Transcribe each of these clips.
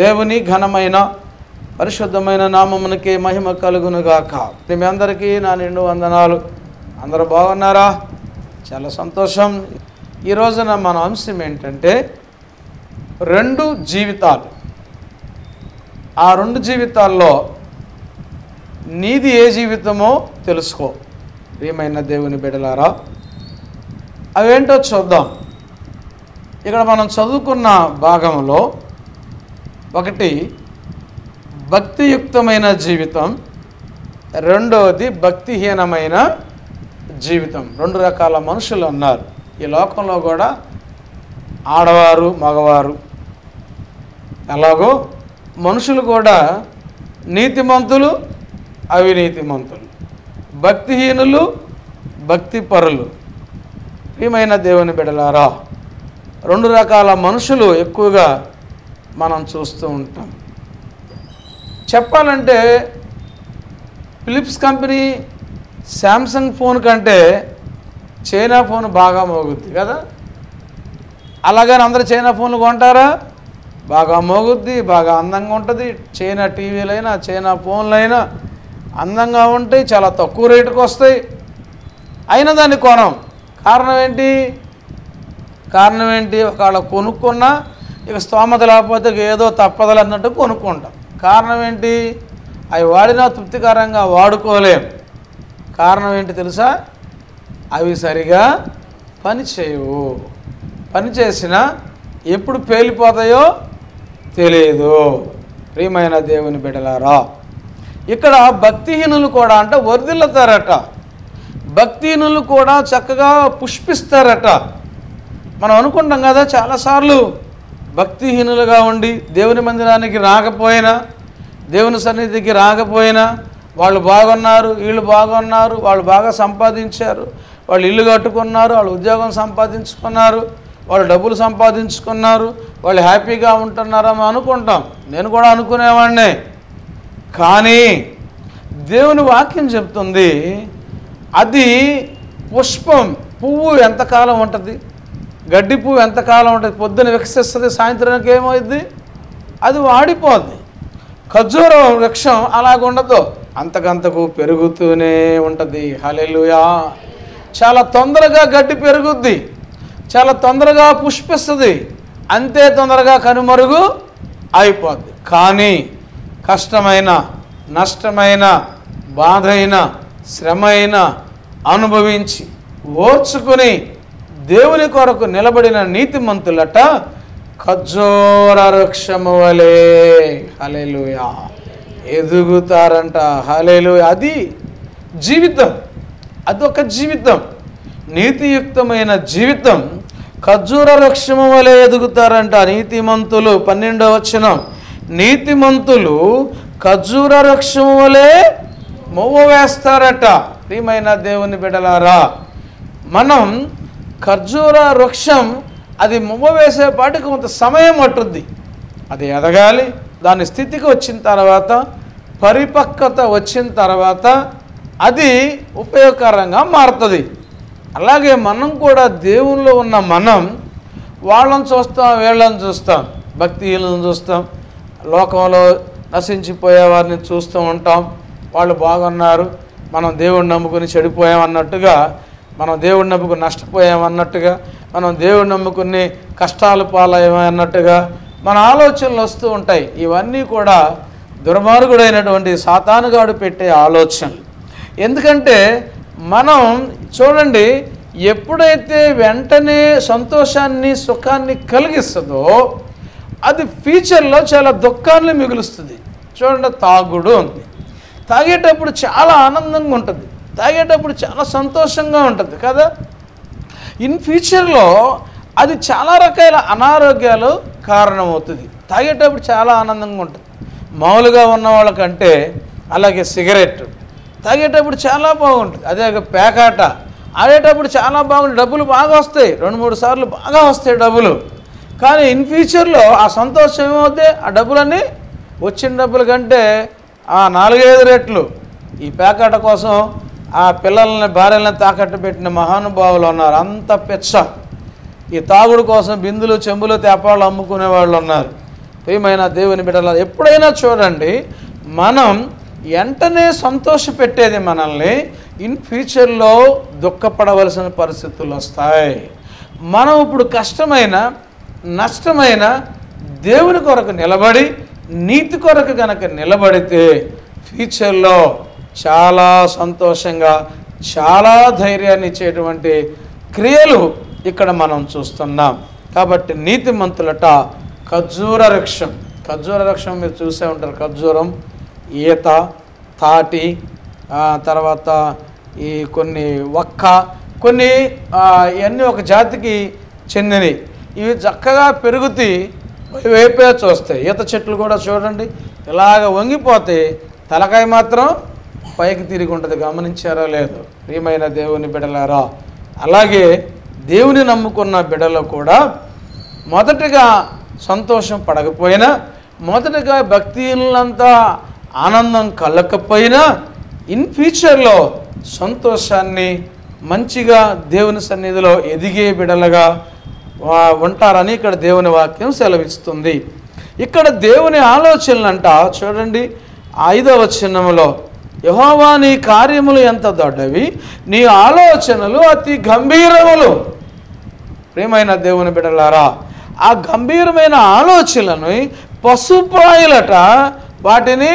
దేవుని ఘనమైన పరిశుద్ధమైన నామమునకి మహిమ కలుగునుగాక మీ అందరికీ నా నిండు వందనాలు అందరూ బాగున్నారా చాలా సంతోషం ఈ రోజున మన అంశం ఏంటంటే రెండు జీవితాలు ఆ రెండు జీవితాల్లో నీది ఏ జీవితమో తెలుసుకో ప్రియమైన దేవుని బిడలారా అవేంటో చూద్దాం ఇక్కడ మనం చదువుకున్న భాగంలో ఒకటి భక్తియుక్తమైన జీవితం రెండవది భక్తిహీనమైన జీవితం రెండు రకాల మనుషులు ఉన్నారు ఈ లోకంలో కూడా ఆడవారు మగవారు ఎలాగో మనుషులు కూడా నీతిమంతులు అవినీతిమంతులు భక్తిహీనులు భక్తిపరులు ప్రియమైన దేవుని బిడలారా రెండు రకాల మనుషులు ఎక్కువగా మనం చూస్తూ ఉంటాం చెప్పాలంటే ఫిలిప్స్ కంపెనీ శాంసంగ్ ఫోన్ కంటే చైనా ఫోన్ బాగా మోగుద్ది కదా అలాగని అందరు చైనా ఫోన్లు కొంటారా బాగా మోగుద్ది బాగా అందంగా ఉంటుంది చైనా టీవీలైనా చైనా ఫోన్లైనా అందంగా ఉంటాయి చాలా తక్కువ రేటుకి వస్తాయి అయినా దాన్ని కొనం కారణం ఏంటి కారణం ఏంటి ఒకవేళ కొనుక్కున్నా ఇక స్తోమత లేకపోతే ఇక ఏదో తప్పదలు అన్నట్టు కొనుక్కుంటాం కారణం ఏంటి అవి వాడినా తృప్తికరంగా వాడుకోలేం కారణం ఏంటి తెలుసా అవి సరిగా పని చేయవు పని చేసినా ఎప్పుడు పేలిపోతాయో తెలియదు ప్రియమైన దేవుని బిడలారా ఇక్కడ భక్తిహీనులు కూడా అంటే వర్ధిల్లుతారట భక్తిహీనులు కూడా చక్కగా పుష్పిస్తారట మనం అనుకుంటాం కదా చాలాసార్లు భక్తిహీనులుగా ఉండి దేవుని మందిరానికి రాకపోయినా దేవుని సన్నిధికి రాకపోయినా వాళ్ళు బాగున్నారు వీళ్ళు బాగున్నారు వాళ్ళు బాగా సంపాదించారు వాళ్ళు ఇల్లు కట్టుకున్నారు వాళ్ళు ఉద్యోగం సంపాదించుకున్నారు వాళ్ళు డబ్బులు సంపాదించుకున్నారు వాళ్ళు హ్యాపీగా ఉంటున్నారని అనుకుంటాం నేను కూడా అనుకునేవాడినే కానీ దేవుని వాక్యం చెప్తుంది అది పుష్పం పువ్వు ఎంతకాలం ఉంటుంది గడ్డి పువ్వు ఎంతకాలం ఉంటుంది పొద్దున వికసిస్తుంది సాయంత్రానికి ఏమవుద్ది అది వాడిపోద్ది ఖర్జూర వృక్షం అలాగుండదు అంతకంతకు పెరుగుతూనే ఉంటుంది హలెలుయా చాలా తొందరగా గడ్డి పెరుగుద్ది చాలా తొందరగా పుష్పిస్తుంది అంతే తొందరగా కనుమరుగు అయిపోద్ది కానీ కష్టమైన నష్టమైన బాధైన శ్రమైన అనుభవించి ఓర్చుకుని దేవుని కొరకు నిలబడిన నీతిమంతులట ఖర్జూర వృక్షము వలె హలేలుయా ఎదుగుతారంట హలేలు అది జీవితం అదొక జీవితం నీతియుక్తమైన జీవితం ఖర్జూర వృక్షము వలె ఎదుగుతారంట నీతిమంతులు పన్నెండవ వచనం నీతిమంతులు ఖర్జూర వృక్షము వలె మొవ్వ వేస్తారట ప్రియమైన దేవుని బిడలారా మనం ఖర్జూర వృక్షం అది మువ్వ వేసేపాటికి కొంత సమయం పట్టుద్ది అది ఎదగాలి దాని స్థితికి వచ్చిన తర్వాత పరిపక్వత వచ్చిన తర్వాత అది ఉపయోగకరంగా మారుతుంది అలాగే మనం కూడా దేవుల్లో ఉన్న మనం వాళ్ళని చూస్తాం వీళ్ళని చూస్తాం భక్తిహీనులను చూస్తాం లోకంలో నశించిపోయే వారిని చూస్తూ ఉంటాం వాళ్ళు బాగున్నారు మనం దేవుడిని నమ్ముకుని చెడిపోయాం అన్నట్టుగా మనం దేవుడిని నమ్ముకుని నష్టపోయాం అన్నట్టుగా మనం దేవుడిని నమ్ముకుని కష్టాలు పాలయ్యాం అన్నట్టుగా మన ఆలోచనలు వస్తూ ఉంటాయి ఇవన్నీ కూడా దుర్మార్గుడైనటువంటి సాతానుగాడు పెట్టే ఆలోచనలు ఎందుకంటే మనం చూడండి ఎప్పుడైతే వెంటనే సంతోషాన్ని సుఖాన్ని కలిగిస్తుందో అది ఫ్యూచర్లో చాలా దుఃఖాన్ని మిగులుస్తుంది చూడండి తాగుడు ఉంది తాగేటప్పుడు చాలా ఆనందంగా ఉంటుంది తాగేటప్పుడు చాలా సంతోషంగా ఉంటుంది కదా ఇన్ ఫ్యూచర్లో అది చాలా రకాల అనారోగ్యాలు కారణమవుతుంది తాగేటప్పుడు చాలా ఆనందంగా ఉంటుంది మామూలుగా ఉన్న వాళ్ళకంటే అలాగే సిగరెట్ తాగేటప్పుడు చాలా బాగుంటుంది అదే పేకాట ఆడేటప్పుడు చాలా బాగుంటుంది డబ్బులు బాగా వస్తాయి రెండు మూడు సార్లు బాగా వస్తాయి డబ్బులు కానీ ఇన్ ఫ్యూచర్లో ఆ సంతోషం ఏమవుతాయి ఆ డబ్బులన్నీ వచ్చిన డబ్బుల కంటే ఆ నాలుగైదు రెట్లు ఈ పేకాట కోసం ఆ పిల్లల్ని భార్యలను తాకట్టు పెట్టిన మహానుభావులు ఉన్నారు అంత పిచ్చ ఈ తాగుడు కోసం బిందులు చెంబులు తెప్పాళ్ళు అమ్ముకునే వాళ్ళు ఉన్నారు ప్రియమైన దేవుని బిడ్డల ఎప్పుడైనా చూడండి మనం వెంటనే సంతోషపెట్టేది మనల్ని ఇన్ ఫ్యూచర్లో దుఃఖపడవలసిన పరిస్థితులు వస్తాయి మనం ఇప్పుడు కష్టమైన నష్టమైన దేవుని కొరకు నిలబడి నీతి కొరకు కనుక నిలబడితే ఫ్యూచర్లో చాలా సంతోషంగా చాలా ధైర్యాన్ని ఇచ్చేటువంటి క్రియలు ఇక్కడ మనం చూస్తున్నాం కాబట్టి నీతిమంతులట ఖర్జూర వృక్షం ఖర్జూర వృక్షం మీరు చూసే ఉంటారు ఖర్జూరం ఈత తాటి ఆ, తర్వాత ఈ కొన్ని వక్క కొన్ని ఆ, ఇవన్నీ ఒక జాతికి చెందినవి ఇవి చక్కగా పెరుగుతాయి వైపే చూస్తాయి ఈత చెట్లు కూడా చూడండి ఇలాగ వంగిపోతే తలకాయ మాత్రం పైకి తిరిగి ఉంటుంది గమనించారా లేదు ప్రియమైన దేవుని బిడలారా అలాగే దేవుని నమ్ముకున్న బిడలు కూడా మొదటగా సంతోషం పడకపోయినా మొదటగా భక్తిలంతా ఆనందం కలగకపోయినా ఇన్ ఫ్యూచర్లో సంతోషాన్ని మంచిగా దేవుని సన్నిధిలో ఎదిగే బిడలుగా వా- ఉంటారని ఇక్కడ దేవుని వాక్యం సెలవిస్తుంది ఇక్కడ దేవుని ఆలోచనలంట చూడండి ఐదవ చిన్నములో యహోవా నీ కార్యములు ఎంత దొడ్డవి నీ ఆలోచనలు అతి గంభీరములు ప్రియమైన దేవుని బిడ్డలారా ఆ గంభీరమైన ఆలోచనలను పశుప్రాయులట వాటిని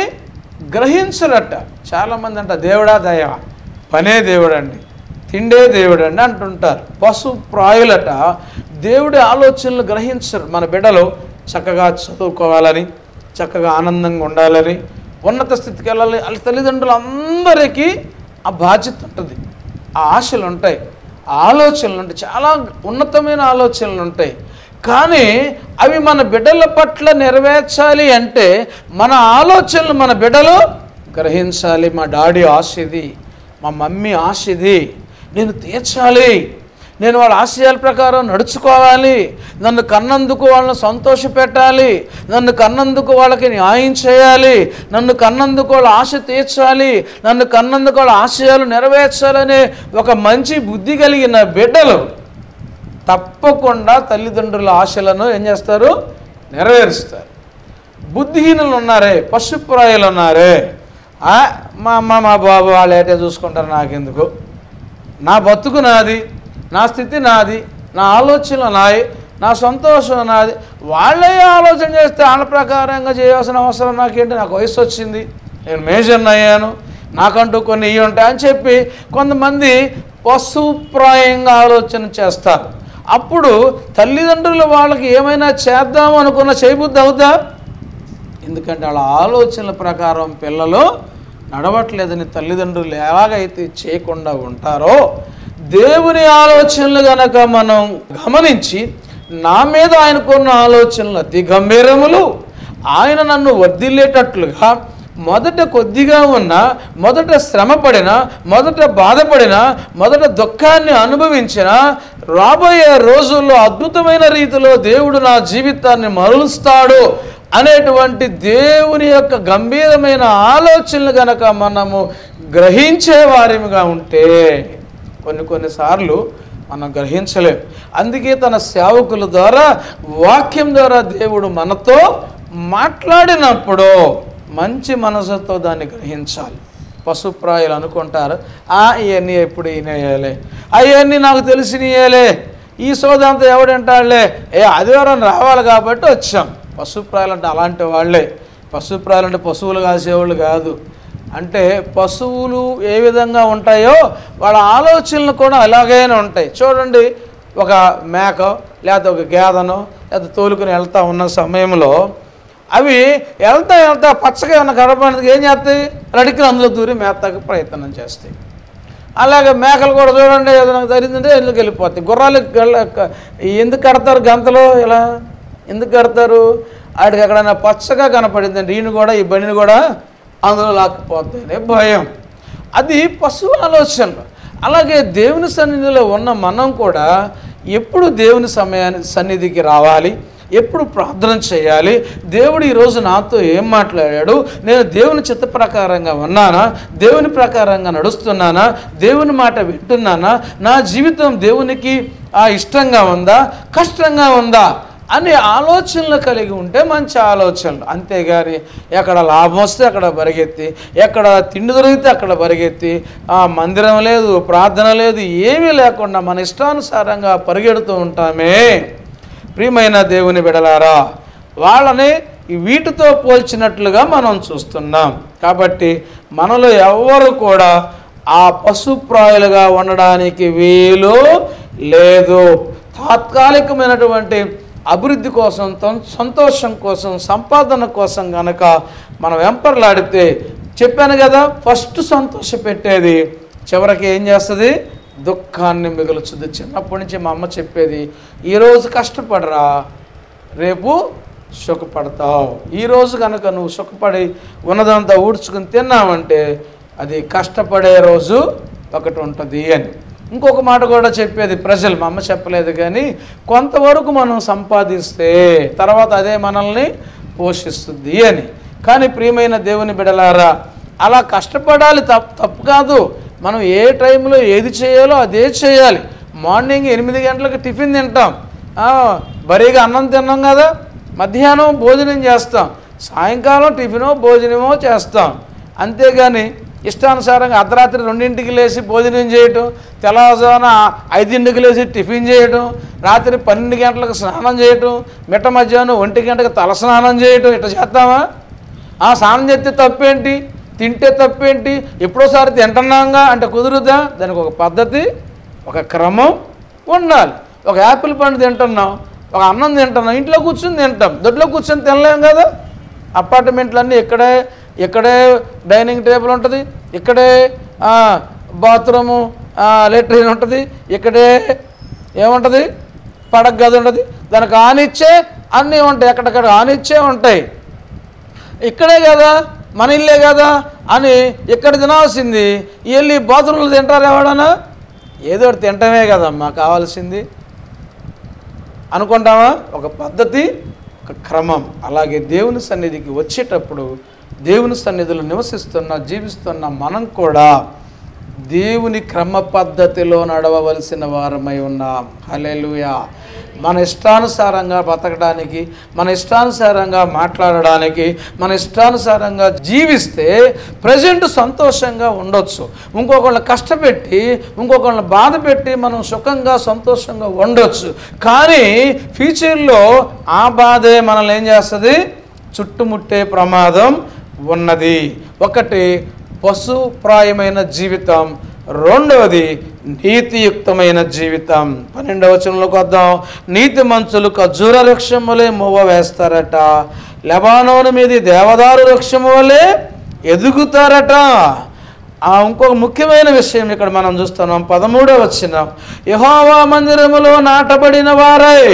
గ్రహించరట చాలామంది అంట దేవుడా దయ పనే దేవుడండి తిండే దేవుడండి అంటుంటారు పశుప్రాయులట దేవుడి ఆలోచనలు గ్రహించరు మన బిడ్డలు చక్కగా చదువుకోవాలని చక్కగా ఆనందంగా ఉండాలని ఉన్నత స్థితికి వెళ్ళాలి వాళ్ళ తల్లిదండ్రులందరికీ ఆ బాధ్యత ఉంటుంది ఆ ఆశలు ఉంటాయి ఆ ఆలోచనలు ఉంటాయి చాలా ఉన్నతమైన ఆలోచనలు ఉంటాయి కానీ అవి మన బిడ్డల పట్ల నెరవేర్చాలి అంటే మన ఆలోచనలు మన బిడ్డలు గ్రహించాలి మా డాడీ ఆశ ఇది మా మమ్మీ ఆశ ఇది నేను తీర్చాలి నేను వాళ్ళ ఆశయాల ప్రకారం నడుచుకోవాలి నన్ను కన్నందుకు వాళ్ళని సంతోషపెట్టాలి నన్ను కన్నందుకు వాళ్ళకి న్యాయం చేయాలి నన్ను కన్నందుకు వాళ్ళ ఆశ తీర్చాలి నన్ను కన్నందుకు వాళ్ళ ఆశయాలు నెరవేర్చాలనే ఒక మంచి బుద్ధి కలిగిన బిడ్డలు తప్పకుండా తల్లిదండ్రుల ఆశలను ఏం చేస్తారు నెరవేరుస్తారు బుద్ధిహీనులు ఉన్నారే పశుప్రాయులు ఉన్నారే ఆ, మా అమ్మ మా బాబు వాళ్ళు ఏటే చూసుకుంటారు నాకెందుకు నా బతుకు నాది నా స్థితి నాది నా ఆలోచనలు నాయి నా సంతోషం నాది వాళ్ళే ఆలోచన చేస్తే వాళ్ళ ప్రకారంగా చేయాల్సిన అవసరం నాకేంటి నాకు వయసు వచ్చింది నేను మేజర్ని అయ్యాను నాకంటూ కొన్ని ఇవి ఉంటాయి అని చెప్పి కొంతమంది పశుప్రాయంగా ఆలోచన చేస్తారు అప్పుడు తల్లిదండ్రులు వాళ్ళకి ఏమైనా చేద్దాం అనుకున్న చేయబుద్ధి అవుతా ఎందుకంటే వాళ్ళ ఆలోచనల ప్రకారం పిల్లలు నడవట్లేదని తల్లిదండ్రులు ఎలాగైతే చేయకుండా ఉంటారో దేవుని ఆలోచనలు గనక మనం గమనించి నా మీద ఆయనకున్న ఆలోచనలు అతి గంభీరములు ఆయన నన్ను వర్ధిల్లేటట్లుగా మొదట కొద్దిగా ఉన్న మొదట శ్రమపడిన మొదట బాధపడిన మొదట దుఃఖాన్ని అనుభవించిన రాబోయే రోజుల్లో అద్భుతమైన రీతిలో దేవుడు నా జీవితాన్ని మరులుస్తాడు అనేటువంటి దేవుని యొక్క గంభీరమైన ఆలోచనలు గనక మనము గ్రహించే వారిగా ఉంటే కొన్ని కొన్నిసార్లు మనం గ్రహించలేం అందుకే తన సేవకుల ద్వారా వాక్యం ద్వారా దేవుడు మనతో మాట్లాడినప్పుడు మంచి మనసుతో దాన్ని గ్రహించాలి పశుప్రాయులు అనుకుంటారు ఆ ఇవన్నీ ఎప్పుడు ఈయనయ్యాలే అవన్నీ నాకు తెలిసినయలే ఈ సోదంతా ఎవడంటాడులే ఏ ఆదివారం రావాలి కాబట్టి వచ్చాం పశుప్రాయులు అంటే అలాంటి వాళ్ళే పశుప్రాయులు అంటే పశువులు కాసేవాళ్ళు కాదు అంటే పశువులు ఏ విధంగా ఉంటాయో వాళ్ళ ఆలోచనలు కూడా అలాగైనా ఉంటాయి చూడండి ఒక మేక లేకపోతే ఒక గేదను లేదా తోలుకుని వెళ్తా ఉన్న సమయంలో అవి వెళ్తా వెళ్తా పచ్చగా ఉన్న కడపడానికి ఏం చేస్తాయి రడికి అందులో దూరి మేతకు ప్రయత్నం చేస్తాయి అలాగే మేకలు కూడా చూడండి ఏదైనా జరిగిందంటే ఎందుకు వెళ్ళిపోతాయి గుర్రాలు గెల్ల- ఎందుకు కడతారు గంతలో ఇలా ఎందుకు కడతారు వాటికి ఎక్కడైనా పచ్చగా కనపడిందంటే ఈయన కూడా ఈ బండిని కూడా అందులో లాక్కుపోతాయనే భయం అది పశువు ఆలోచనలు అలాగే దేవుని సన్నిధిలో ఉన్న మనం కూడా ఎప్పుడు దేవుని సమయాన్ని సన్నిధికి రావాలి ఎప్పుడు ప్రార్థన చేయాలి దేవుడు ఈరోజు నాతో ఏం మాట్లాడాడు నేను దేవుని చిత్త ప్రకారంగా ఉన్నానా దేవుని ప్రకారంగా నడుస్తున్నానా దేవుని మాట వింటున్నానా నా జీవితం దేవునికి ఆ ఇష్టంగా ఉందా కష్టంగా ఉందా అనే ఆలోచనలు కలిగి ఉంటే మంచి ఆలోచనలు అంతేగాని ఎక్కడ లాభం వస్తే అక్కడ పరిగెత్తి ఎక్కడ తిండి దొరికితే అక్కడ పరిగెత్తి ఆ మందిరం లేదు ప్రార్థన లేదు ఏమీ లేకుండా మన ఇష్టానుసారంగా పరిగెడుతూ ఉంటామే ప్రియమైన దేవుని బిడలారా వాళ్ళని ఈ వీటితో పోల్చినట్లుగా మనం చూస్తున్నాం కాబట్టి మనలో ఎవ్వరు కూడా ఆ పశుప్రాయులుగా ఉండడానికి వీలు లేదు తాత్కాలికమైనటువంటి అభివృద్ధి కోసం తం- సంతోషం కోసం సంపాదన కోసం గనక మనం వెంపర్లాడితే చెప్పాను కదా ఫస్ట్ సంతోష పెట్టేది చివరికి ఏం చేస్తుంది దుఃఖాన్ని మిగులుచుద్ది చిన్నప్పటి నుంచి మా అమ్మ చెప్పేది ఈరోజు కష్టపడరా రేపు సుఖపడతావు ఈరోజు కనుక నువ్వు సుఖపడి ఉన్నదంతా ఊడ్చుకుని తిన్నావంటే అది కష్టపడే రోజు ఒకటి ఉంటుంది అని ఇంకొక మాట కూడా చెప్పేది ప్రజలు మా అమ్మ చెప్పలేదు కానీ కొంతవరకు మనం సంపాదిస్తే తర్వాత అదే మనల్ని పోషిస్తుంది అని కానీ ప్రియమైన దేవుని బిడలారా అలా కష్టపడాలి తప్పు తప్పు కాదు మనం ఏ టైంలో ఏది చేయాలో అదే చేయాలి మార్నింగ్ ఎనిమిది గంటలకు టిఫిన్ తింటాం ఆ, బరీగా అన్నం తిన్నాం కదా మధ్యాహ్నం భోజనం చేస్తాం సాయంకాలం టిఫినో భోజనమో చేస్తాం అంతేగాని ఇష్టానుసారంగా అర్ధరాత్రి రెండింటికి లేచి భోజనం చేయటం తెల్లవారుజామున ఐదింటికి లేచి టిఫిన్ చేయటం రాత్రి పన్నెండు గంటలకు స్నానం చేయటం మిట్ట మధ్యాహ్నం ఒంటి గంటకు తల స్నానం చేయటం ఇట్లా చేస్తామా ఆ స్నానం చేస్తే తప్పేంటి తింటే తప్పేంటి ఎప్పుడోసారి తింటున్నాంగా అంటే కుదురుదా దానికి ఒక పద్ధతి ఒక క్రమం ఉండాలి ఒక యాపిల్ పండు తింటున్నాం ఒక అన్నం తింటున్నాం ఇంట్లో కూర్చొని తింటాం దొడ్లో కూర్చొని తినలేం కదా అపార్ట్మెంట్లన్నీ ఇక్కడే ఇక్కడే డైనింగ్ టేబుల్ ఉంటుంది ఇక్కడే ఆ, బాత్రూము ఆ, లెట్రిన్ ఉంటుంది ఇక్కడే ఏముంటుంది పడక గది ఉంటుంది దానికి ఆనిచ్చే అన్నీ ఉంటాయి ఎక్కడెక్కడ ఆనిచ్చే ఉంటాయి ఇక్కడే కదా మన ఇల్లే కదా అని ఇక్కడ తినాల్సింది వెళ్ళి బాత్రూంలో తింటారు ఎవడన్నా ఏదో ఒకటి తింటమే కదమ్మా కావాల్సింది అనుకుంటామా ఒక పద్ధతి ఒక క్రమం అలాగే దేవుని సన్నిధికి వచ్చేటప్పుడు దేవుని సన్నిధిలో నివసిస్తున్న జీవిస్తున్న మనం కూడా దేవుని క్రమ పద్ధతిలో నడవవలసిన వారమై ఉన్నాం హల్లెలూయా మన ఇష్టానుసారంగా బతకడానికి మన ఇష్టానుసారంగా మాట్లాడడానికి మన ఇష్టానుసారంగా జీవిస్తే ప్రజెంట్ సంతోషంగా ఉండొచ్చు ఇంకొకళ్ళని కష్టపెట్టి ఇంకొకళ్ళని బాధ పెట్టి మనం సుఖంగా సంతోషంగా ఉండొచ్చు కానీ ఫ్యూచర్లో ఆ బాధే మనల్ని ఏం చేస్తుంది చుట్టుముట్టే ప్రమాదం ఉన్నది ఒకటి పశుప్రాయమైన జీవితం రెండవది నీతియుక్తమైన జీవితం పన్నెండవ వచనంలోకి వద్దాం నీతి మంచులు ఖర్జూర వృక్షం వలె మువ్వ వేస్తారట లెబానోను మీది దేవదారు వృక్షం వలె ఎదుగుతారట ఆ ఇంకొక ముఖ్యమైన విషయం ఇక్కడ మనం చూస్తున్నాం పదమూడవ వచ్చిన యహోవా మందిరములో నాటబడిన వారై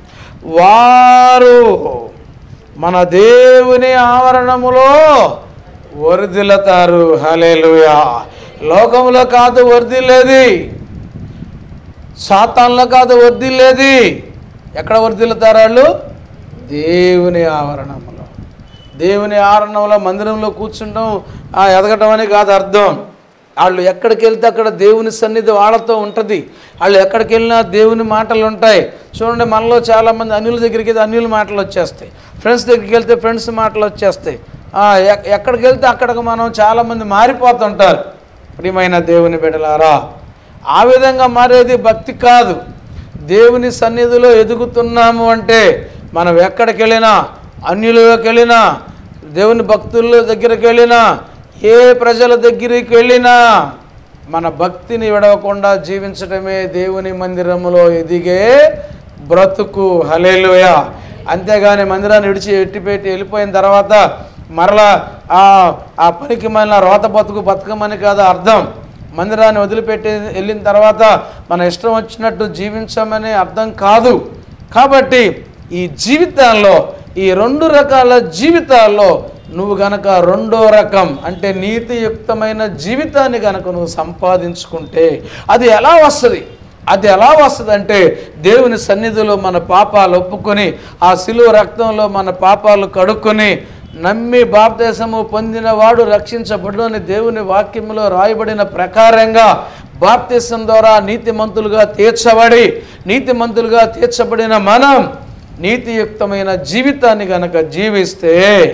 వారు మన దేవుని ఆవరణములో వర్ధిల్లుతారు హలేలుయా లోకంలో కాదు వర్ధిల్లేది సాతాన్లో కాదు వర్ధిల్లేది ఎక్కడ వర్ధిల్లుతారు వాళ్ళు దేవుని ఆవరణంలో దేవుని ఆవరణంలో మందిరంలో కూర్చుంటాం ఆ ఎదగటం అని కాదు అర్థం వాళ్ళు ఎక్కడికి వెళ్తే అక్కడ దేవుని సన్నిధి వాళ్ళతో ఉంటుంది వాళ్ళు ఎక్కడికి వెళ్ళినా దేవుని మాటలు ఉంటాయి చూడండి మనలో చాలామంది అన్యుల దగ్గరికి వెళ్తే అన్యుల మాటలు వచ్చేస్తాయి ఫ్రెండ్స్ దగ్గరికి వెళ్తే ఫ్రెండ్స్ మాటలు వచ్చేస్తాయి ఆ, ఎక్- ఎక్కడికి వెళ్తే అక్కడికి మనం చాలామంది మారిపోతుంటారు ప్రియమైన దేవుని బిడ్డలారా ఆ విధంగా మారేది భక్తి కాదు దేవుని సన్నిధిలో ఎదుగుతున్నాము అంటే మనం ఎక్కడికి వెళ్ళినా అన్యులకి వెళ్ళినా దేవుని భక్తుల దగ్గరికి వెళ్ళినా ఏ ప్రజల దగ్గరికి వెళ్ళినా మన భక్తిని విడవకుండా జీవించడమే దేవుని మందిరములో ఎదిగే బ్రతుకు హలేలుయ అంతేగాని మందిరాన్ని విడిచి ఎట్టిపెట్టి వెళ్ళిపోయిన తర్వాత మరలా ఆ ఆ పనికి మన రోత బతుకు బతకమని కాదు అర్థం మందిరాన్ని వదిలిపెట్టి వెళ్ళిన తర్వాత మన ఇష్టం వచ్చినట్టు జీవించమని అర్థం కాదు కాబట్టి ఈ జీవితాల్లో ఈ రెండు రకాల జీవితాల్లో నువ్వు గనక రెండో రకం అంటే నీతియుక్తమైన జీవితాన్ని గనక నువ్వు సంపాదించుకుంటే అది ఎలా వస్తుంది అది ఎలా వస్తుంది అంటే దేవుని సన్నిధిలో మన పాపాలు ఒప్పుకొని ఆ శిలువ రక్తంలో మన పాపాలు కడుక్కొని నమ్మి బాప్దేశము పొందినవాడు రక్షించబడుని దేవుని వాక్యములో రాయబడిన ప్రకారంగా బాప్తిసం ద్వారా నీతిమంతులుగా తీర్చబడి నీతిమంతులుగా తీర్చబడిన మనం నీతియుక్తమైన జీవితాన్ని గనక జీవిస్తే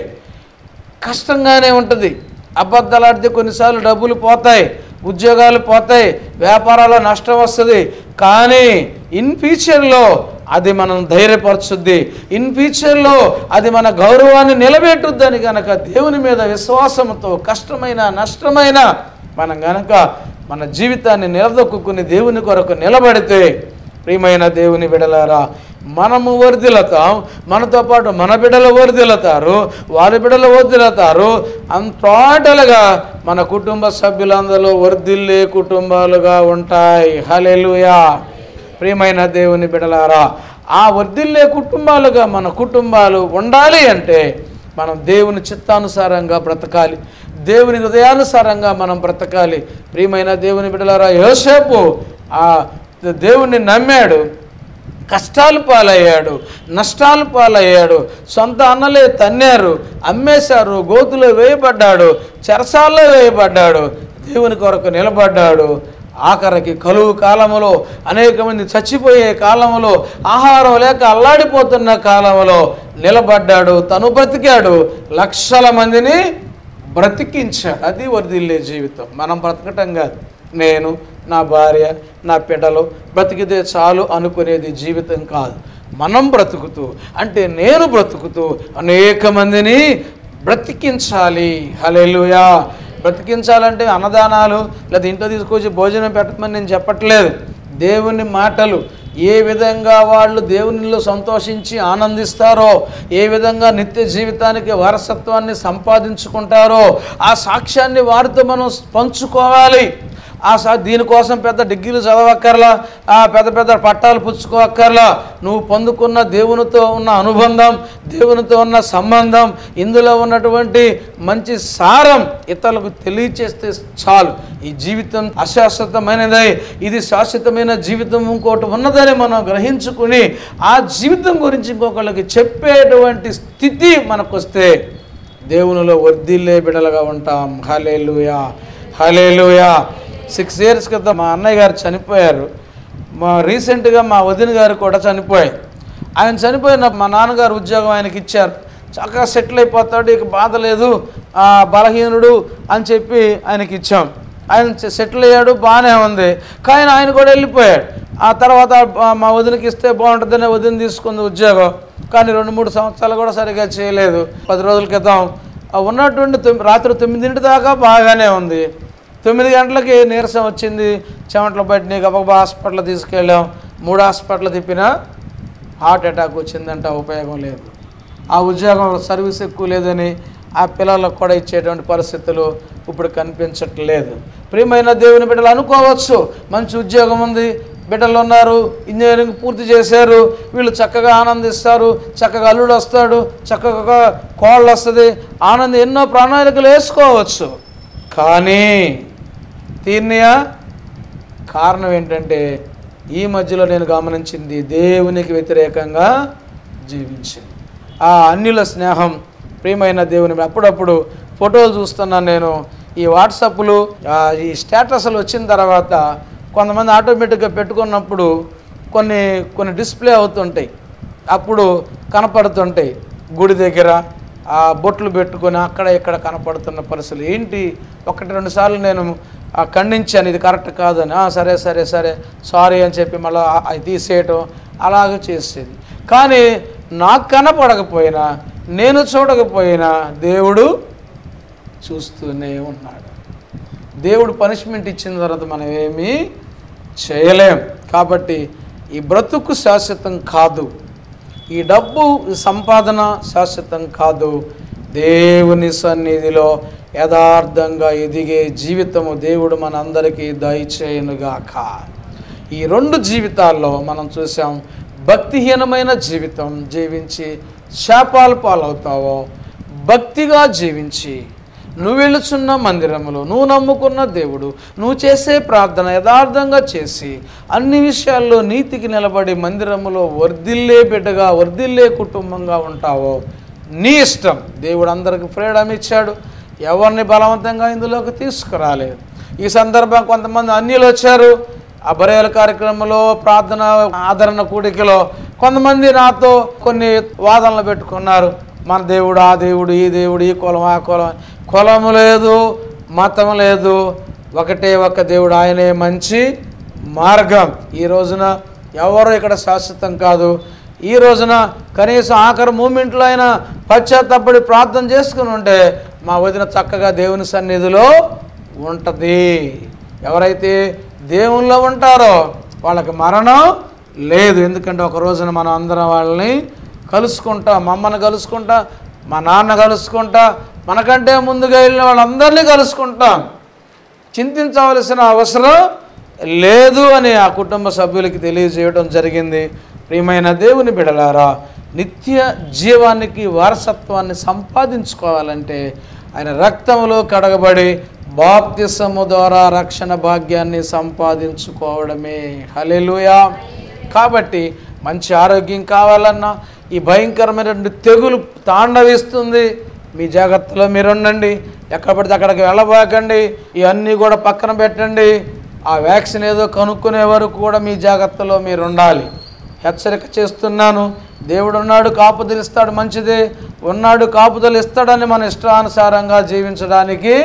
కష్టంగానే ఉంటుంది అబద్ధాలు ఆడితే కొన్నిసార్లు డబ్బులు పోతాయి ఉద్యోగాలు పోతాయి వ్యాపారాల్లో నష్టం వస్తుంది కానీ ఇన్ ఫ్యూచర్లో అది మనం ధైర్యపరచుద్ది ఇన్ ఫ్యూచర్లో అది మన గౌరవాన్ని నిలబెట్టుద్దని కనుక దేవుని మీద విశ్వాసంతో కష్టమైన నష్టమైన మనం గనక మన జీవితాన్ని నిలదొక్కుని దేవుని కొరకు నిలబడితే ప్రియమైన దేవుని బిడలారా మనము వర్ధిల్లుతాం మనతో పాటు మన బిడ్డలు వర్ధిల్లుతారు వారి బిడ్డలు వర్ధిల్లుతారు అంత టోటల్గా మన కుటుంబ సభ్యులందరూ వర్ధిల్లే కుటుంబాలుగా ఉంటాయి హలెలుయా ప్రియమైన దేవుని బిడలారా ఆ వర్ధిల్లే కుటుంబాలుగా మన కుటుంబాలు ఉండాలి అంటే మనం దేవుని చిత్తానుసారంగా బ్రతకాలి దేవుని హృదయానుసారంగా మనం బ్రతకాలి ప్రియమైన దేవుని బిడలారా యోసేపు ఆ దేవుణ్ణి నమ్మాడు కష్టాలు పాలయ్యాడు నష్టాలు పాలయ్యాడు సొంత అన్నలే తన్నారు అమ్మేశారు గోతులో వేయబడ్డాడు చెరసాల్లో వేయబడ్డాడు దేవుని కొరకు నిలబడ్డాడు ఆఖరికి కలువు కాలములో అనేక మంది చచ్చిపోయే కాలములో ఆహారం లేక అల్లాడిపోతున్న కాలములో నిలబడ్డాడు తను బ్రతికాడు లక్షల మందిని బ్రతికించాడు అది వర్దిల్లే జీవితం మనం బ్రతకటం కాదు నేను నా భార్య నా పిల్లలు బ్రతికితే చాలు అనుకునేది జీవితం కాదు మనం బ్రతుకుతూ అంటే నేను బ్రతుకుతూ అనేక మందిని బ్రతికించాలి హలెలుయా బ్రతికించాలంటే అన్నదానాలు లేదా ఇంట్లో తీసుకొచ్చి భోజనం పెట్టమని నేను చెప్పట్లేదు దేవుని మాటలు ఏ విధంగా వాళ్ళు దేవునిలో సంతోషించి ఆనందిస్తారో ఏ విధంగా నిత్య జీవితానికి వారసత్వాన్ని సంపాదించుకుంటారో ఆ సాక్ష్యాన్ని వారితో మనం పంచుకోవాలి ఆ సా దీనికోసం పెద్ద డిగ్రీలు చదవక్కర్లా ఆ పెద్ద పెద్ద పట్టాలు పుచ్చుకోక్కర్లా నువ్వు పొందుకున్న దేవునితో ఉన్న అనుబంధం దేవునితో ఉన్న సంబంధం ఇందులో ఉన్నటువంటి మంచి సారం ఇతరులకు తెలియచేస్తే చాలు ఈ జీవితం అశాశ్వతమైనదై ఇది శాశ్వతమైన జీవితం ఇంకోటి ఉన్నదని మనం గ్రహించుకుని ఆ జీవితం గురించి ఇంకొకళ్ళకి చెప్పేటువంటి స్థితి మనకు వస్తే దేవునిలో వర్ధిల్లే బిడలుగా ఉంటాం హలేలుయా హలేలుయా సిక్స్ ఇయర్స్ క్రితం మా అన్నయ్య గారు చనిపోయారు మా రీసెంట్గా మా వదిన గారు కూడా చనిపోయారు ఆయన చనిపోయిన మా నాన్నగారు ఉద్యోగం ఆయనకి ఇచ్చారు చక్కగా సెటిల్ అయిపోతాడు ఇక బాధ లేదు ఆ, బలహీనుడు అని చెప్పి ఆయనకి ఇచ్చాం ఆయన సె- సెటిల్ అయ్యాడు బాగానే ఉంది కానీ ఆయన కూడా వెళ్ళిపోయాడు ఆ తర్వాత ఆ, మా వదినకి ఇస్తే బాగుంటుందనే వదిన తీసుకుంది ఉద్యోగం కానీ రెండు మూడు సంవత్సరాలు కూడా సరిగా చేయలేదు పది రోజుల క్రితం ఆ ఉన్నటువంటి తొమ్మి- రాత్రి తొమ్మిదింటి దాకా బాగానే ఉంది తొమ్మిది గంటలకి నీరసం వచ్చింది చెమటలు పట్టినాయి గబగబా హాస్పిటల్ తీసుకెళ్ళాం మూడు హాస్పిటల్ తిప్పినా హార్ట్ అటాక్ వచ్చిందంట ఉపయోగం లేదు ఆ ఉద్యోగం సర్వీస్ ఎక్కువ లేదని ఆ పిల్లలకు కూడా ఇచ్చేటువంటి పరిస్థితులు ఇప్పుడు కనిపించట్లేదు ప్రియమైన దేవుని బిడ్డలు అనుకోవచ్చు మంచి ఉద్యోగం ఉంది బిడ్డలు ఉన్నారు ఇంజనీరింగ్ పూర్తి చేశారు వీళ్ళు చక్కగా ఆనందిస్తారు చక్కగా అల్లుడు వస్తాడు చక్కగా కోళ్ళు వస్తుంది ఆనందం ఎన్నో ప్రణాళికలు వేసుకోవచ్చు కానీ తీర్నియా కారణం ఏంటంటే ఈ మధ్యలో నేను గమనించింది దేవునికి వ్యతిరేకంగా జీవించింది ఆ అన్యుల స్నేహం ప్రియమైన దేవుని అప్పుడప్పుడు ఫోటోలు చూస్తున్నాను నేను ఈ వాట్సాప్లు ఆ, ఈ స్టేటస్లు వచ్చిన తర్వాత కొంతమంది ఆటోమేటిక్గా పెట్టుకున్నప్పుడు కొన్ని కొన్ని డిస్ప్లే అవుతుంటాయి అప్పుడు కనపడుతుంటాయి గుడి దగ్గర ఆ బొట్లు పెట్టుకొని అక్కడ ఇక్కడ కనపడుతున్న పరిస్థితులు ఏంటి ఒకటి రెండు సార్లు నేను ఆ, ఖండించాను ఇది కరెక్ట్ కాదని "ఆ, సరే సరే సరే సారీ అని చెప్పి మళ్ళీ అది తీసేయటం అలాగే చేసేది కానీ నాకు కనపడకపోయినా నేను చూడకపోయినా దేవుడు చూస్తూనే ఉన్నాడు దేవుడు పనిష్మెంట్ ఇచ్చిన తర్వాత మనం ఏమీ చేయలేం కాబట్టి ఈ బ్రతుకు శాశ్వతం కాదు ఈ డబ్బు ఈ సంపాదన శాశ్వతం కాదు దేవుని సన్నిధిలో యథార్థంగా ఎదిగే జీవితము దేవుడు మనందరికీ దయచేయనుగాక ఈ రెండు జీవితాల్లో మనం చూసాం భక్తిహీనమైన జీవితం జీవించి శాపాలు పాలవుతావో భక్తిగా జీవించి నువ్వు వెళుచున్న మందిరములో నువ్వు నమ్ముకున్న దేవుడు నువ్వు చేసే ప్రార్థన యథార్థంగా చేసి అన్ని విషయాల్లో నీతికి నిలబడి మందిరములో వర్ధిల్లే బిడ్డగా వర్ధిల్లే కుటుంబంగా ఉంటావో నీ ఇష్టం దేవుడు అందరికి ఫ్రీడమ్ ఇచ్చాడు ఎవరిని బలవంతంగా ఇందులోకి తీసుకురాలేదు ఈ సందర్భం కొంతమంది అన్యులు వచ్చారు ఆ బరేల కార్యక్రమంలో ప్రార్థన ఆదరణ కూడికలో కొంతమంది నాతో కొన్ని వాదనలు పెట్టుకున్నారు మన దేవుడు ఆ దేవుడు ఈ దేవుడు ఈ కులం ఆ కులం కులము లేదు మతం లేదు ఒకటే ఒక దేవుడు ఆయనే మంచి మార్గం ఈ రోజున ఎవరు ఇక్కడ శాశ్వతం కాదు ఈ రోజున కనీసం ఆఖరి మూమెంట్లో అయినా పశ్చాత్తపడి ప్రార్థన చేసుకుని ఉంటే మా వదిన చక్కగా దేవుని సన్నిధిలో ఉంటుంది ఎవరైతే దేవుల్లో ఉంటారో వాళ్ళకి మరణం లేదు ఎందుకంటే ఒక రోజున మనం అందరం వాళ్ళని కలుసుకుంటా మా అమ్మని కలుసుకుంటా మా నాన్న కలుసుకుంటా మనకంటే ముందుగా వెళ్ళిన వాళ్ళందరినీ కలుసుకుంటాం చింతించవలసిన అవసరం లేదు అని ఆ కుటుంబ సభ్యులకి తెలియజేయడం జరిగింది ప్రియమైన దేవుని బిడలారా నిత్య జీవానికి వారసత్వాన్ని సంపాదించుకోవాలంటే ఆయన రక్తంలో కడగబడి బాప్తిసము ద్వారా రక్షణ భాగ్యాన్ని సంపాదించుకోవడమే హలెలుయా కాబట్టి మంచి ఆరోగ్యం కావాలన్నా ఈ భయంకరమైన తెగులు తాండవిస్తుంది మీ జాగ్రత్తలో మీరు ఉండండి ఎక్కడ పడితే అక్కడికి వెళ్ళబాకండి ఇవన్నీ కూడా పక్కన పెట్టండి ఆ వ్యాక్సిన్ ఏదో కనుక్కునే వరకు కూడా మీ జాగ్రత్తలో మీరు ఉండాలి హెచ్చరిక చేస్తున్నాను దేవుడు ఉన్నాడు కాపుదలు ఇస్తాడు మంచిదే ఉన్నాడు కాపుదలు ఇస్తాడని మన ఇష్టానుసారంగా జీవించడానికి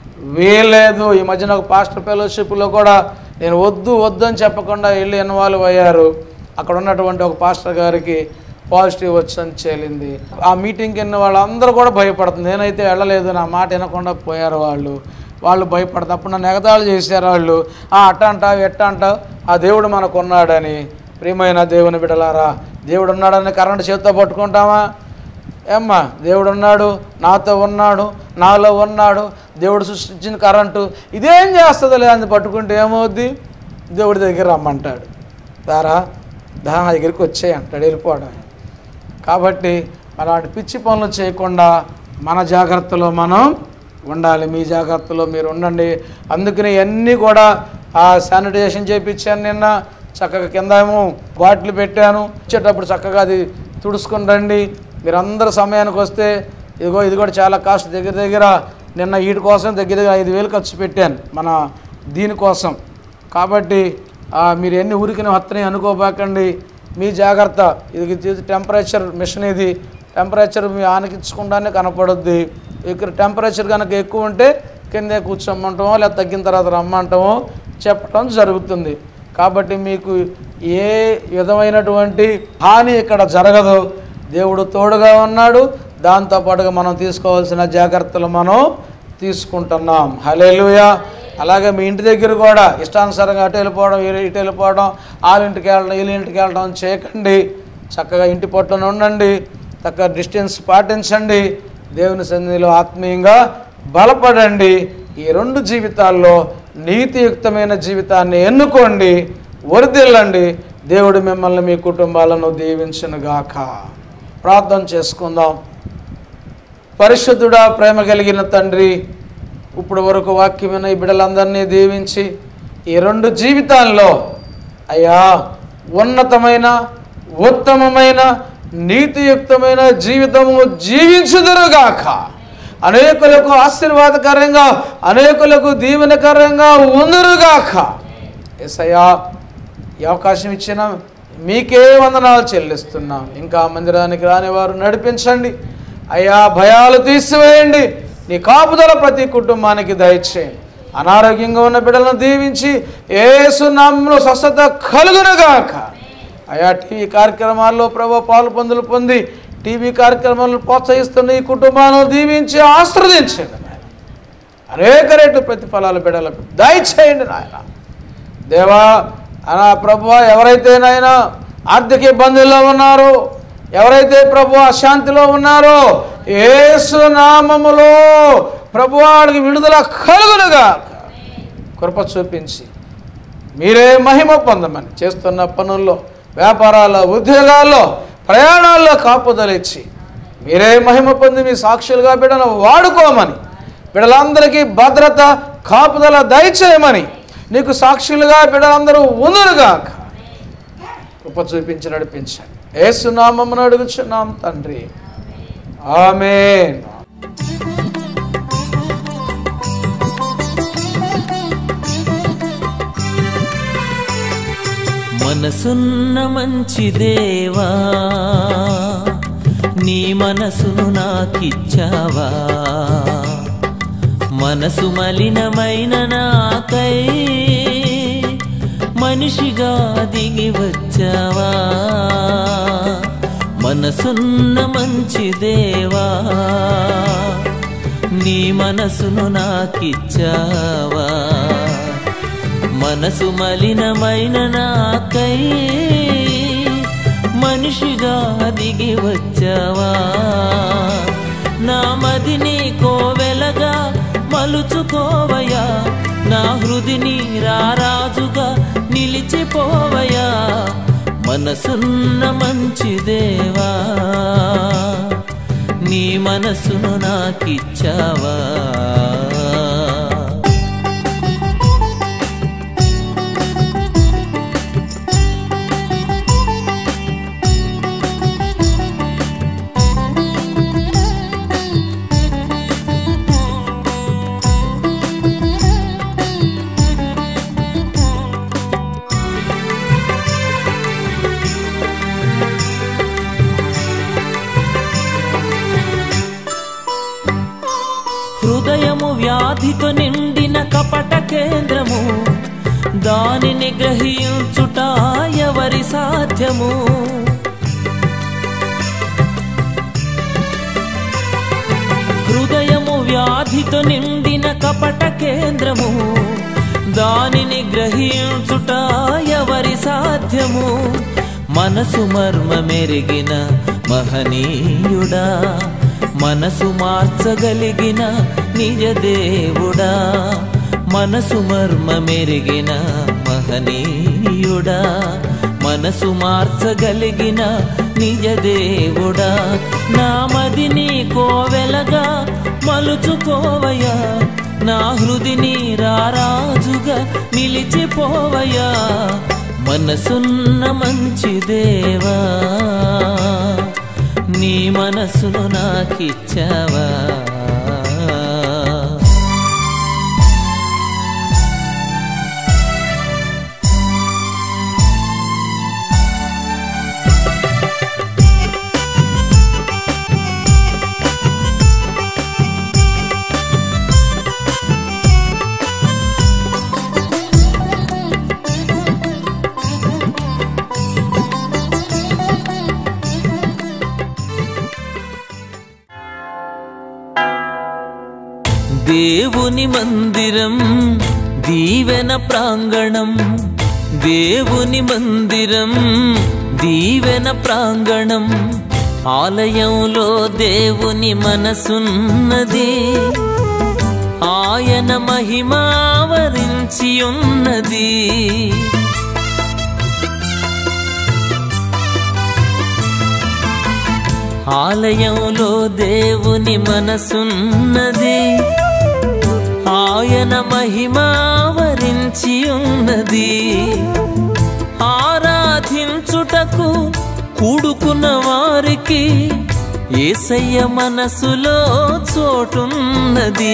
వీలేదు ఈ మధ్యన ఒక పాస్టర్ ఫెలోషిప్లో కూడా నేను వద్దు వద్దు అని చెప్పకుండా వెళ్ళి ఇన్వాల్వ్ అయ్యారు అక్కడ ఉన్నటువంటి ఒక పాస్టర్ గారికి పాజిటివ్ వచ్చని చేలింది ఆ మీటింగ్కి వెళ్ళిన వాళ్ళందరూ కూడా భయపడుతుంది నేనైతే వెళ్ళలేదు నా మాట వినకుండా పోయారు వాళ్ళు వాళ్ళు భయపడతారు అప్పుడు నన్ను ఎగతాళి చేశారు వాళ్ళు "ఆ, అట్ట అంటావు ఎట్ట అంటావు ఆ దేవుడు మనకు ఉన్నాడని ప్రియమైన దేవుని బిడలారా దేవుడు ఉన్నాడని కరెంట్ చేత్తో పట్టుకుంటామా ఏమ్మా దేవుడు ఉన్నాడు నాతో ఉన్నాడు నాలో ఉన్నాడు దేవుడు సృష్టించిన కరెంటు ఇదేం చేస్తుందిలే అని పట్టుకుంటే ఏమవుద్ది దేవుడి దగ్గర రమ్మంటాడు దారా దా నా దగ్గరికి వచ్చేయి అంటాడు వెళ్ళిపోవడం కాబట్టి అలాంటి పిచ్చి పనులు చేయకుండా మన జాగ్రత్తలో మనం ఉండాలి మీ జాగ్రత్తలో మీరు ఉండండి అందుకని ఇవన్నీ కూడా ఆ శానిటైజేషన్ చేయించాను నిన్న చక్కగా కింద ఏమో బాటిల్ పెట్టాను వచ్చేటప్పుడు చక్కగా అది తుడుచుకుని రండి మీరందరూ సమయానికి వస్తే ఇదిగో ఇది కూడా చాలా కాస్ట్ దగ్గర దగ్గర నిన్న వీటి కోసం దగ్గర దగ్గర ఐదు వేలు ఖర్చు పెట్టాను మన దీనికోసం కాబట్టి ఆ, మీరు ఎన్ని ఊరికి వస్తున్నాయి అనుకోబాకండి మీ జాగ్రత్త ఇది ఇది టెంపరేచర్ మిషన్ ఇది టెంపరేచర్ మీ ఆనకించకుండానే కనపడుద్ది ఇక్కడ టెంపరేచర్ కనుక ఎక్కువ ఉంటే కిందే కూర్చోమంటామో లేదా తగ్గిన తర్వాత రమ్మంటామో చెప్పడం జరుగుతుంది కాబట్టి మీకు ఏ విధమైనటువంటి హాని ఇక్కడ జరగదు దేవుడు తోడుగా ఉన్నాడు దాంతోపాటుగా మనం తీసుకోవాల్సిన జాగ్రత్తలు మనం తీసుకుంటున్నాం హలేలుయా అలాగే మీ ఇంటి దగ్గర కూడా ఇష్టానుసారంగా అటు వెళ్ళిపోవడం ఇటు ఇటు వెళ్ళిపోవడం వాళ్ళ ఇంటికి వెళ్ళడం వీళ్ళ ఇంటికి వెళ్ళడం చేయకండి చక్కగా ఇంటి పొట్టున ఉండండి చక్కగా డిస్టెన్స్ పాటించండి దేవుని సన్నిధిలో ఆత్మీయంగా బలపడండి ఈ రెండు జీవితాల్లో నీతియుక్తమైన జీవితాన్ని ఎన్నుకోండి వరిదిల్లండి దేవుడు మిమ్మల్ని మీ కుటుంబాలను దీవించునుగాక ప్రార్థన చేసుకుందాం పరిశుద్ధుడా ప్రేమ కలిగిన తండ్రి ఇప్పుడు వరకు వాక్యమైన ఈ బిడ్డలందరినీ దీవించి ఈ రెండు జీవితాల్లో అయ్యా ఉన్నతమైన ఉత్తమమైన నీతియుక్తమైన జీవితము జీవించుదురుగాక అనేకులకు ఆశీర్వాదకరంగా అనేకులకు దీవెనకరంగా ఉందురుగాక ఎసయ్యా ఈ అవకాశం ఇచ్చిన మీకే వందనాలు చెల్లిస్తున్నాం ఇంకా మందిరానికి రాని వారు నడిపించండి అయ్యా భయాలు తీసివేయండి నీ కాపుదల ప్రతి కుటుంబానికి దయచేయండి అనారోగ్యంగా ఉన్న బిడ్డలను దీవించి ఏసు నామములో స్వస్థత కలుగునుగాక అయా టీవీ కార్యక్రమాల్లో ప్రభు పాలు పొందులు పొంది టీవీ కార్యక్రమాలను ప్రోత్సహిస్తున్న ఈ కుటుంబాలను దీవించి ఆశ్రదించండి నాయన అనేక రేట్లు ప్రతిఫలాలు బిడ్డలకు దయచేయండి నాయన దేవా అనా ప్రభు ఎవరైతే నాయన ఆర్థిక ఇబ్బందుల్లో ఉన్నారో ఎవరైతే ప్రభు అశాంతిలో ఉన్నారో ఏసు నామములో ప్రభు వాడికి విడుదల కలుగునుగా కృప చూపించి మీరే మహిమ పొందమని చేస్తున్న పనుల్లో వ్యాపారాల్లో ఉద్యోగాల్లో ప్రయాణాల్లో కాపుదల ఇచ్చి మీరే మహిమ పొంది మీ సాక్షులుగా బిడ్డను వాడుకోమని బిడ్డలందరికీ భద్రత కాపుదల దయచేయమని నీకు సాక్షులుగా బిడ్డలందరూ ఉందరుగా కృప చూపించి నడిపించండి ఏసునామమును అడుగుచున్నాం తండ్రి ఆమేన్ మనసున్న మంచి దేవా నీ మనసును నాకిచ్చావా మనసు మలినమైన నాకై మనిషిగా దిగి వచ్చావా మనసున్న మంచి దేవా నీ మనసును నాకిచ్చావా మనసు మలినమైన నాకై మనిషిగా దిగి వచ్చావా నా మదిని కోవెలగా మలుచుకోవయా నా హృదిని రారాజుగా నిలిచిపోవయా మనసున్న మంచి దేవా నీ మనసును నాకిచ్చావా హృదయము వ్యాధితో నిండిన కపట కేంద్రము దానిని గ్రహించుట ఎవరి సాధ్యము హృదయము వ్యాధితో నిండిన కపట కేంద్రము దానిని గ్రహించుట ఎవరి సాధ్యము మనసు మర్మ మెరిగిన మహనీయుడా మనసు మార్చగలిగిన నిజ దేవుడా మనసు మర్మ మెరిగిన మహనీయుడా మనసు మార్చగలిగిన నిజ దేవుడా నా మదిని కోవెలగా మలుచుకోవయా నా హృదిని రారాజుగా నిలిచిపోవయా మనసున్న మంచి దేవా నీ మనసును నాకిచ్చావా దేవుని మందిరం దీవెన ప్రాంగణం దేవుని మందిరం దీవెన ప్రాంగణం ఆలయంలో దేవుని మనసున్నది ఆయన మహిమావరించి ఉన్నది ఆలయంలో దేవుని మనసున్నది ఆయన మహిమావరించి ఉన్నది ఆరాధించుటకు కూడుకున్న వారికి ఏసయ్య మనసులో చోటున్నది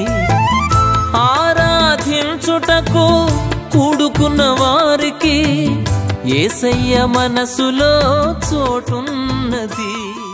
ఆరాధించుటకు కూడుకున్న వారికి ఏసయ్య మనసులో చోటున్నది